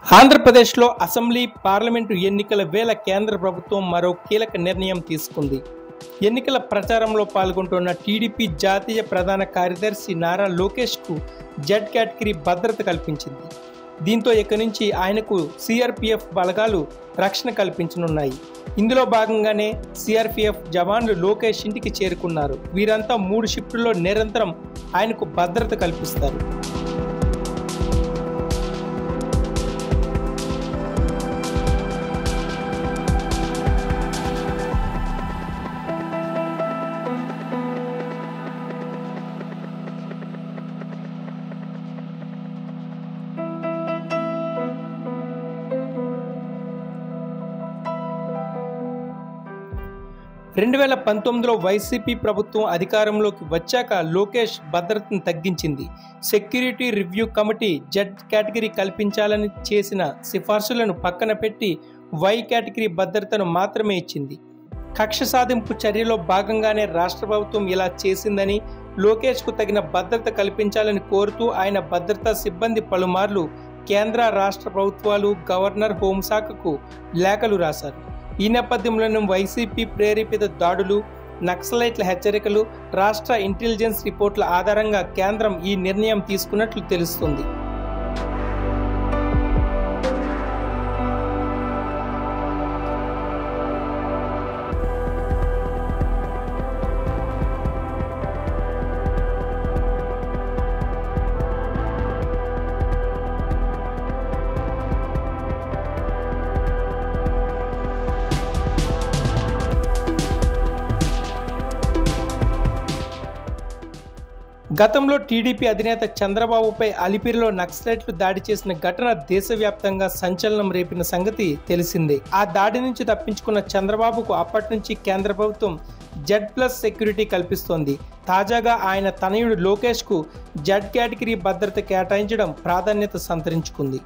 ఆంధ్రప్రదేశ్లో assembly parliament ఎన్నికల వేళ కేంద్ర ప్రభుత్వం మరో కీలక నిర్ణయం తీసుకుంది ఎన్నికల ప్రచారంలో పాల్గొంటున్న టీడీపీ జాతీయ ప్రధాన కార్యదర్శి నారా లోకేష్కు జెడ్ కేటగిరీ భద్రత కల్పించింది దీంతో ఇక నుంచి ఆయనకు సిఆర్పిఎఫ్ బలగాలు రక్షణ కల్పించనున్నాయి ఇందులో భాగంగానే సిఆర్పిఎఫ్ జవాన్లు లోకేష్ ఇంటికి చేరుకున్నారు వీరంతా మూడు షిఫ్టుల్లో నిరంతరం ఆయనకు భద్రత కల్పిస్తారు రెండు వేల పంతొమ్మిదిలో వైసీపీ ప్రభుత్వం అధికారంలోకి వచ్చాక లోకేష్ భద్రతను తగ్గించింది security review committee Z category కల్పించాలని చేసిన సిఫార్సులను పక్కన పెట్టి వై కేటగిరీ భద్రతను మాత్రమే ఇచ్చింది కక్ష సాధింపు చర్యలో భాగంగానే రాష్ట్ర ప్రభుత్వం ఇలా చేసిందని లోకేష్కు తగిన భద్రత కల్పించాలని కోరుతూ ఆయన భద్రతా సిబ్బంది పలుమార్లు కేంద్ర రాష్ట్ర ప్రభుత్వాలు గవర్నర్ హోంశాఖకు లేఖలు రాశారు ఈ నేపథ్యంలోనే వైసీపీ ప్రేరేపిత దాడులు నక్సలైట్ల హెచ్చరికలు రాష్ట్ర ఇంటెలిజెన్స్ రిపోర్ట్ల ఆధారంగా కేంద్రం ఈ నిర్ణయం తీసుకున్నట్లు తెలుస్తుంది గతంలో టీడీపీ అధినేత చంద్రబాబుపై అలిపిరిలో నక్సలైట్లు దాడి చేసిన ఘటన దేశవ్యాప్తంగా సంచలనం రేపిన సంగతి తెలిసిందే ఆ దాడి నుంచి తప్పించుకున్న చంద్రబాబుకు అప్పటి నుంచి కేంద్ర ప్రభుత్వం జెడ్ ప్లస్ సెక్యూరిటీ కల్పిస్తోంది తాజాగా ఆయన తనయుడు లోకేష్కు జెడ్ కేటగిరీ భద్రత కేటాయించడం ప్రాధాన్యత సంతరించుకుంది